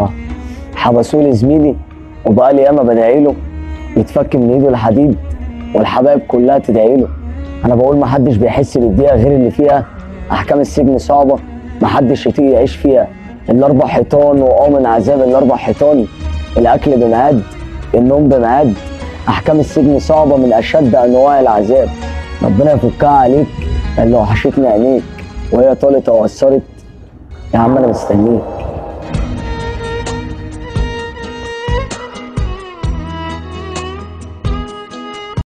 اه حبسوا لي زميلي وبقى لي ياما بدعي له يتفك من ايده الحديد والحبايب كلها تدعي له انا بقول محدش بيحس بالدقيقه غير اللي فيها احكام السجن صعبه محدش يطيق يعيش فيها الاربع حيطان واه من عذاب الاربع حيطان الاكل بميعاد النوم بميعاد احكام السجن صعبه من اشد انواع العذاب ربنا يفكها عليك اللي وحشتني عينيك وهي طالت او قصرت يا عم انا مستنيك